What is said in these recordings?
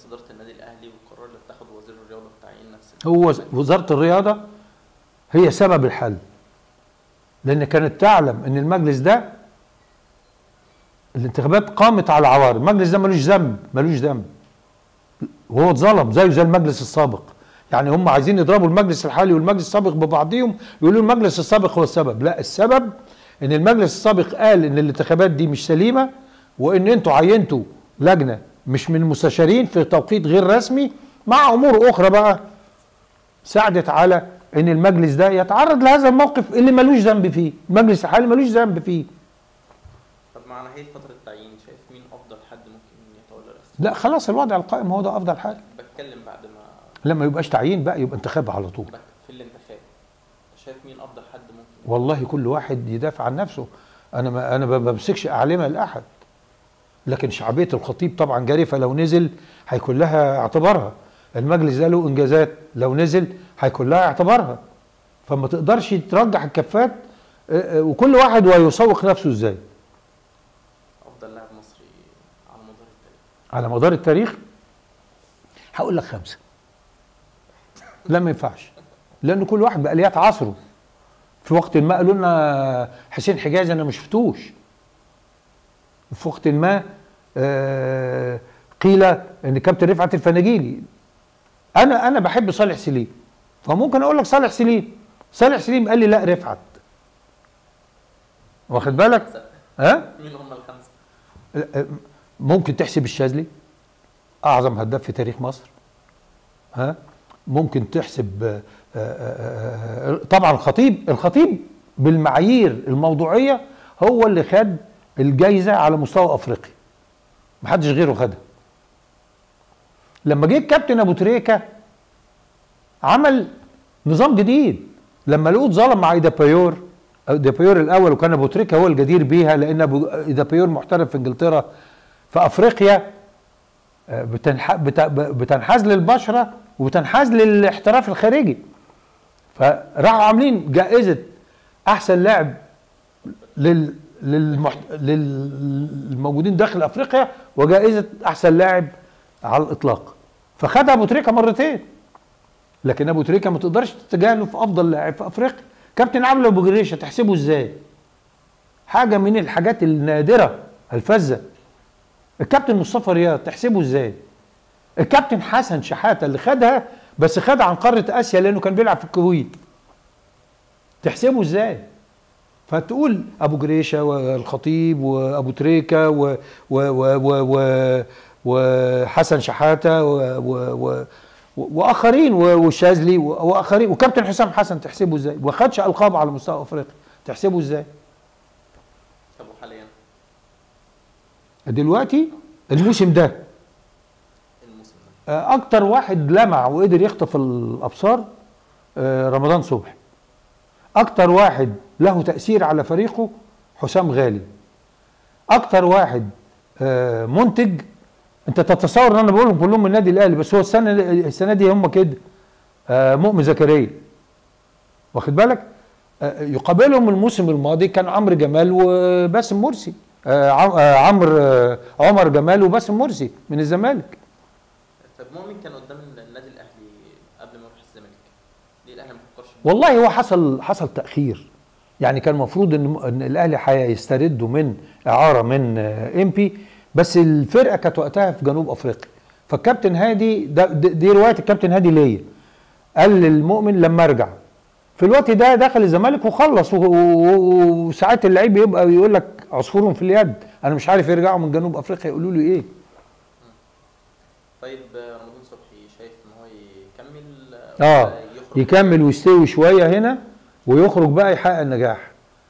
مجلس اداره النادي الاهلي والقرار اللي اتخذه وزير الرياضه بتعيين نفس هو وزاره الرياضه هي سبب الحل لان كانت تعلم ان المجلس ده الانتخابات قامت على عوارض المجلس ده ملوش ذنب ملوش ذنب وهو اتظلم زيه زي المجلس السابق يعني هم عايزين يضربوا المجلس الحالي والمجلس السابق ببعضهم يقولوا المجلس السابق هو السبب لا السبب ان المجلس السابق قال ان الانتخابات دي مش سليمه وان انتوا عينتوا لجنه مش من المستشارين في توقيت غير رسمي مع امور اخرى بقى ساعدت على ان المجلس ده يتعرض لهذا الموقف اللي ملوش ذنب فيه المجلس الحالي ملوش ذنب فيه طب مع نهايه فتره التعيين شايف مين افضل حد ممكن يتولى الرئاسه لا خلاص الوضع القائم هو ده افضل حاجه بتكلم بعد ما لما يبقاش تعيين بقى يبقى انتخاب على طول بك في الانتخاب شايف مين افضل حد ممكن والله كل واحد يدافع عن نفسه انا ما انا ما بمسكش اعلمه لاحد لكن شعبيه الخطيب طبعا جارفه لو نزل هيكون لها اعتبارها المجلس ده له انجازات لو نزل هيكون لها اعتبارها فما تقدرش ترجح الكفات آه، آه، وكل واحد ويسوق نفسه ازاي افضل لاعب مصري على مدار التاريخ على مدار التاريخ هقول لك خمسه لا ما ينفعش لان كل واحد باليات عصره في وقت ما قالوا لنا حسين حجازي انا ما شفتوش في وقت ما آه، قيل ان كابتن رفعت الفناجيلي انا انا بحب صالح سليم فممكن اقول لك صالح سليم صالح سليم قال لي لا رفعت واخد بالك ها مين هم الخمسه ممكن تحسب الشاذلي اعظم هداف في تاريخ مصر ها ممكن تحسب آه، آه، آه، طبعا الخطيب الخطيب بالمعايير الموضوعيه هو اللي خد الجايزه على مستوى افريقيا محدش غيره خدها لما جه الكابتن ابو تريكه عمل نظام جديد لما لقوه اتظلم مع ايدا بايور ايدا بايور الاول وكان ابو تريكه هو الجدير بيها لان ابو ايدا بايور محترف في انجلترا في افريقيا آه، بتنح... بت... بتنحاز للبشره وبتنحاز للاحتراف الخارجي فراحوا عاملين جائزه احسن لاعب لل للمحت... للموجودين داخل افريقيا وجائزه احسن لاعب على الاطلاق فخدها ابو تريكه مرتين لكن ابو تريكه ما تقدرش تتجاهله في افضل لاعب في افريقيا كابتن عبله ابو جريشه تحسبه ازاي حاجه من الحاجات النادره الفذه الكابتن مصطفى رياض تحسبه ازاي الكابتن حسن شحاته اللي خدها بس خدها عن قاره اسيا لانه كان بيلعب في الكويت تحسبه ازاي فتقول ابو جريشه والخطيب وابو تريكه و و و و و وحسن شحاته و و و واخرين والشاذلي واخرين وكابتن حسام حسن تحسبه ازاي وما خدش القاب على مستوى افريقيا تحسبه ازاي طب وحاليا دلوقتي الموسم ده الموسم ده آه، اكتر واحد لمع وقدر يخطف الابصار آه، رمضان صبحي اكتر واحد له تاثير على فريقه حسام غالي اكتر واحد آه، منتج انت تتصور ان انا بقولهم كلهم من النادي الاهلي بس هو السنه السنه دي هم كده آه، مؤمن زكريا واخد بالك آه، يقابلهم الموسم الماضي كان عمرو جمال وباسم مرسي آه، عم- آه، عمرو آه، عمر جمال وباسم مرسي من الزمالك طب مؤمن كان قدام النادي الاهلي قبل ما يروح الزمالك ليه الاهلي ما فكرش فيه؟ والله هو حصل حصل تاخير يعني كان المفروض ان ان الاهلي هيستردوا من اعاره من ام بي بس الفرقه كانت وقتها في جنوب افريقيا فالكابتن هادي ده دي دي روايه الكابتن هادي ليا قال للمؤمن لما ارجع في الوقت ده دخل الزمالك وخلص و- و- وساعات اللعيب يبقى يقول لك عصفور في اليد انا مش عارف يرجعوا من جنوب افريقيا يقولوا لي ايه طيب آه، رمضان صبحي شايف ان هو يكمل اه ولا يخرج يكمل ويستوي شويه هنا ويخرج بقى يحقق النجاح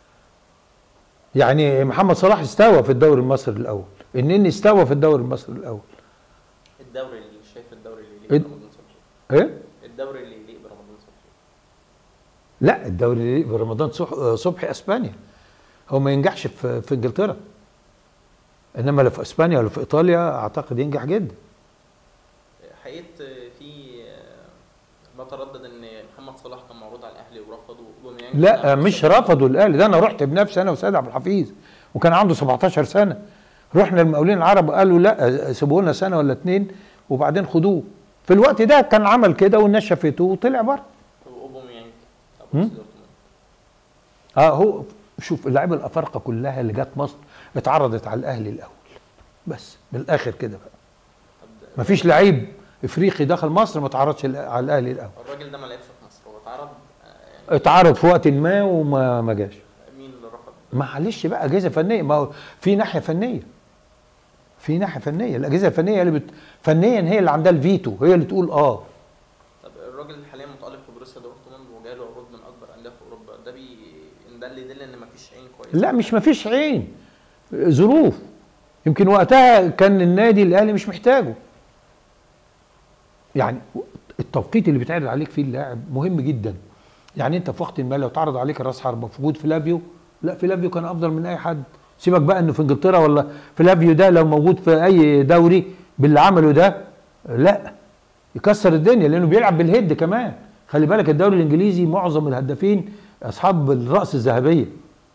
يعني محمد صلاح استوى في الدوري المصري الاول النني استوى في الدوري المصري الاول الدوري اللي شايف الدوري اللي إيه؟ يليق برمضان صبحي ايه الدوري اللي يليق برمضان صبحي لا الدوري اللي برمضان صح- صبحي اسبانيا هو ما ينجحش في في انجلترا انما لو في اسبانيا ولا في ايطاليا اعتقد ينجح جدا حقيقة في ما تردد ان محمد صلاح كان معروض على الاهلي ورفضه وبوميانج لا كان مش عامل رفضوا الاهلي ده انا رحت بنفسي انا وسيد عبد الحفيظ وكان عنده 17 سنه رحنا المقاولين العرب قالوا لا سيبوا لنا سنه ولا اتنين وبعدين خدوه في الوقت ده كان عمل كده والناس شافته وطلع بره واوباميانج بتاع مم. بروسيا دورتموند اه هو شوف اللعيبه الافارقه كلها اللي جت مصر اتعرضت على الاهلي الاول بس من الاخر كده بقى طب مفيش لعيب افريقي دخل مصر ما اتعرضش على الاهلي الاول الراجل ده ما لعبش في مصر هو اتعرض آه، يعني اتعرض في وقت ما وما ما جاش مين اللي رفض؟ معلش بقى اجهزه فنيه ما هو في ناحيه فنيه في ناحيه فنيه الاجهزه الفنيه اللي بت... فنيا هي اللي عندها الفيتو هي اللي تقول اه طب الراجل حاليا متألق في بروسيا دورتموند وجاله عروض من اكبر الانديه في اوروبا ده بي إن ده اللي يدل ان مفيش عين كويسه لا مش مفيش عين ظروف يمكن وقتها كان النادي الاهلي مش محتاجه يعني التوقيت اللي بيتعرض عليك فيه اللاعب مهم جدا يعني انت في وقت ما لو اتعرض عليك الراس حربه في وجود فلافيو لا فلافيو كان افضل من اي حد سيبك بقى انه في انجلترا ولا فلافيو ده لو موجود في اي دوري باللي عمله ده لا يكسر الدنيا لانه بيلعب بالهيد كمان خلي بالك الدوري الانجليزي معظم الهدافين اصحاب الراس الذهبيه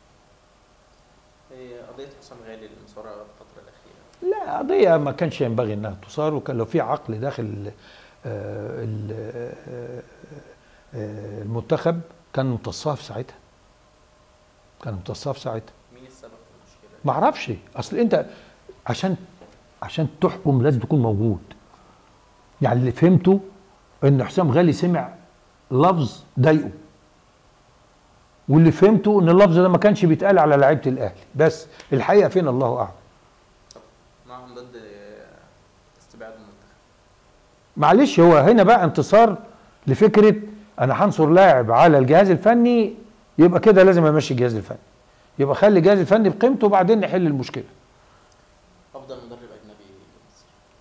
هي قضيه حسام غالي المصارعه الفتره الاخيره لا قضية ما كانش ينبغي انها تصار وكان لو في عقل داخل آه، ال- آه، آه، المنتخب كان امتصاها في ساعتها كان امتصاها في ساعتها مين السبب في المشكله دي؟ ما اعرفش اصل انت عشان عشان تحكم لازم تكون موجود يعني اللي فهمته ان حسام غالي سمع لفظ ضايقه واللي فهمته ان اللفظ ده ما كانش بيتقال على لعيبه الاهلي بس الحقيقه فين الله اعلم معهم ضد آه، استبعاد المنتخب معلش هو هنا بقى انتصار لفكره انا هنصر لاعب على الجهاز الفني يبقى كده لازم امشي الجهاز الفني يبقى خلي الجهاز الفني بقيمته وبعدين نحل المشكله افضل مدرب اجنبي لمصر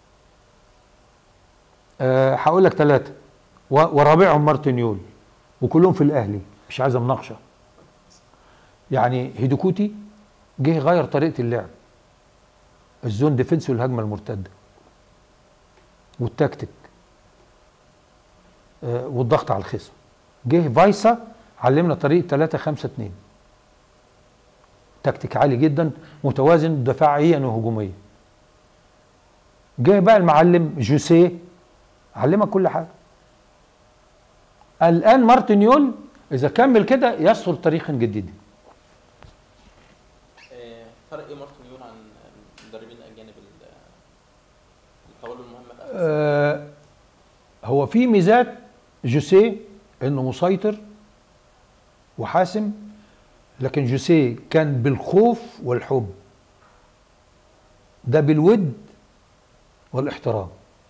أه هقول لك ثلاثه ورابعهم مارتن يول وكلهم في الاهلي مش عايز مناقشه يعني هيدوكوتي جه غير طريقه اللعب الزون ديفنس والهجمه المرتده والتكتيك آه، والضغط على الخصم جه فايسا علمنا طريقه 3 5 2 تكتيك عالي جدا متوازن دفاعيا وهجوميا جه بقى المعلم جوسيه علمك كل حاجه الان مارتن يول اذا كمل كده يسهر تاريخا جديدا آه، فرق ايه مارتن يول عن المدربين الاجانب ال- اللي حاولوا المهمه في اخر سنة؟ آه هو في ميزات جوسيه انه مسيطر وحاسم لكن جوسيه كان بالخوف والحب ده بالود والاحترام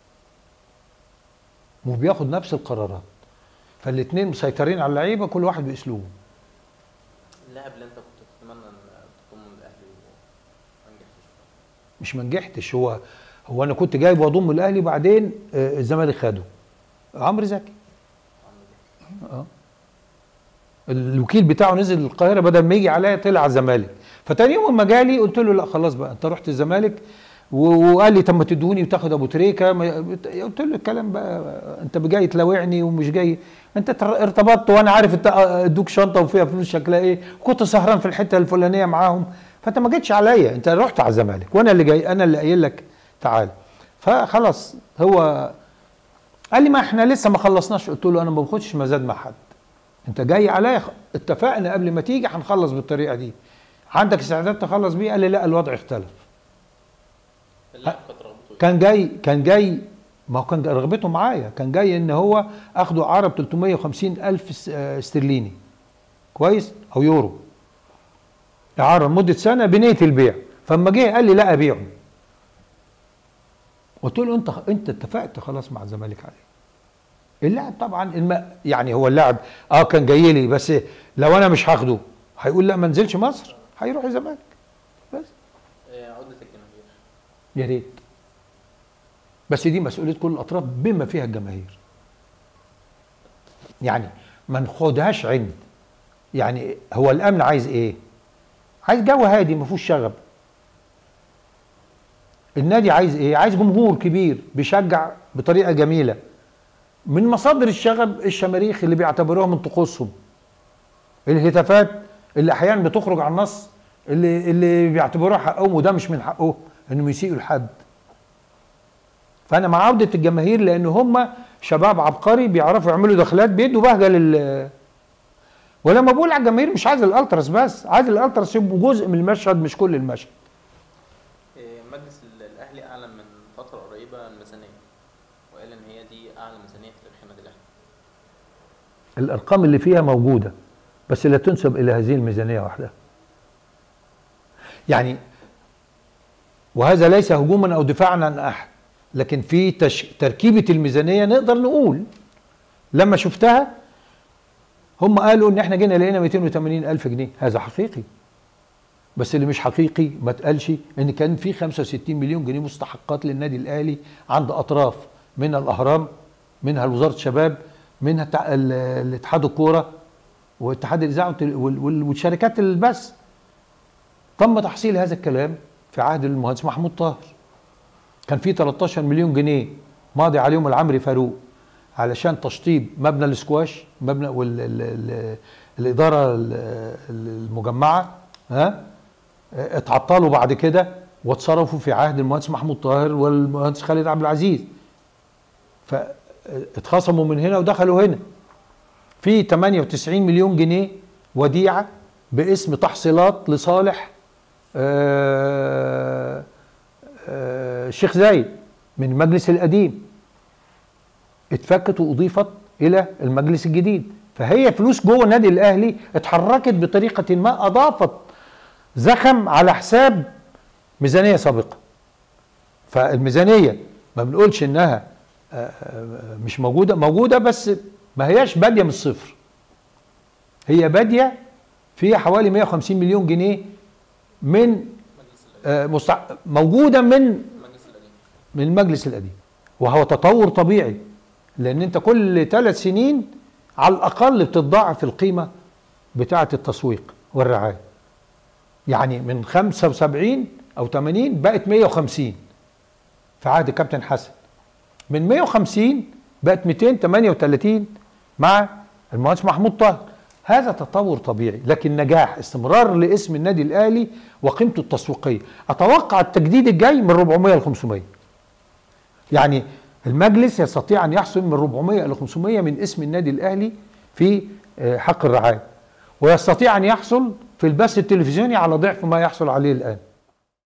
وبياخد نفس القرارات فالاثنين مسيطرين على اللعيبه كل واحد باسلوبه اللاعب اللي انت كنت تتمنى ان تضمه الاهلي وما نجحتش مش ما نجحتش هو هو انا كنت جايب واضم الاهلي وبعدين آه، الزمالك خده عمرو زكي اه الوكيل بتاعه نزل القاهره بدل ما يجي عليا طلع على الزمالك فتاني يوم لما جالي قلت له لا خلاص بقى انت رحت الزمالك و- وقال لي طب ما تدوني وتاخد ابو تريكه ما- بت- قلت له الكلام بقى انت جاي تلاوعني ومش جاي انت تر- ارتبطت وانا عارف انت ادوك شنطه وفيها فلوس شكلها ايه وكنت سهران في الحته الفلانيه معاهم فانت ما جيتش عليا انت رحت على الزمالك وانا اللي جاي انا اللي قايل لك تعال فخلاص هو قال لي ما احنا لسه ما خلصناش قلت له انا ما باخدش مزاد مع حد انت جاي عليا خ- اتفقنا قبل ما تيجي هنخلص بالطريقه دي عندك استعداد تخلص بيه قال لي لا الوضع اختلف اللاعب كانت رغبته ايه؟ كان جاي كان جاي ما هو كان رغبته معايا كان جاي ان هو اخده اعاره ب 350 الف س- آه، استرليني كويس او يورو اعاره لمده سنه بنيه البيع فاما جه قال لي لا ابيعه قلت له انت انت اتفقت خلاص مع الزمالك عليه اللاعب طبعا الم... يعني هو اللاعب اه كان جاي لي بس لو انا مش هاخده هيقول لا ما انزلش مصر هيروح الزمالك بس آه، عودة الجماهير يا ريت بس دي مسؤوليه كل الاطراف بما فيها الجماهير يعني ما ناخدهاش عند يعني هو الامن عايز ايه عايز جو هادي ما فيهوش شغب النادي عايز ايه عايز جمهور كبير بيشجع بطريقه جميله من مصادر الشغب الشماريخ اللي بيعتبروها من طقوسهم الهتافات اللي احيانا بتخرج عن النص اللي اللي بيعتبروها حقهم وده مش من حقهم انهم يسيئوا لحد فانا مع عوده الجماهير لان هم شباب عبقري بيعرفوا يعملوا دخلات بيدوا بهجه لل ولما بقول على الجماهير مش عايز الالتراس بس عايز الالتراس يبقوا جزء من المشهد مش كل المشهد إيه، مجلس ال- الاهلي اعلن من فتره قريبه الميزانيه وقال ان هي دي اعلى ميزانيه في تاريخ النادي الاهلي الارقام اللي فيها موجوده بس لا تنسب الى هذه الميزانيه وحدها يعني وهذا ليس هجوما او دفاعا عن احد لكن في تش... تركيبه الميزانيه نقدر نقول لما شفتها هم قالوا ان احنا جينا لقينا 280 الف جنيه هذا حقيقي بس اللي مش حقيقي ما اتقالش ان كان في 65 مليون جنيه مستحقات للنادي الاهلي عند اطراف منها الاهرام منها وزاره الشباب منها تع- ال- الاتحاد الكوره واتحاد الاذاعه والتل- وال- وال- والشركات البث تم تحصيل هذا الكلام في عهد المهندس محمود طاهر كان في 13 مليون جنيه ماضي عليهم العمري فاروق علشان تشطيب مبنى الاسكواش مبنى وال ال ال الاداره ال- المجمعه ها اتعطلوا بعد كده واتصرفوا في عهد المهندس محمود طاهر والمهندس خالد عبد العزيز فاتخصموا من هنا ودخلوا هنا في 98 مليون جنيه وديعه باسم تحصيلات لصالح آه، آه، الشيخ زايد من المجلس القديم اتفكت واضيفت الى المجلس الجديد فهي فلوس جوه النادي الاهلي اتحركت بطريقه ما اضافت زخم على حساب ميزانيه سابقه فالميزانيه ما بنقولش انها آه، آه، مش موجوده موجوده بس ما هياش باديه من الصفر هي باديه فيها حوالي 150 مليون جنيه من مجلس القديم آه، مستع... موجوده من المجلس القديم من المجلس القديم وهو تطور طبيعي لان انت كل ثلاث سنين على الاقل بتتضاعف القيمه بتاعه التسويق والرعايه يعني من 75 او 80 بقت 150 في عهد كابتن حسن من 150 بقت 238 مع المهندس محمود طاهر هذا تطور طبيعي لكن نجاح استمرار لاسم النادي الاهلي وقيمته التسويقيه اتوقع التجديد الجاي من 400 ل 500 يعني المجلس يستطيع ان يحصل من 400 الى 500 من اسم النادي الاهلي في آه، حق الرعايه ويستطيع ان يحصل في البث التلفزيوني على ضعف ما يحصل عليه الان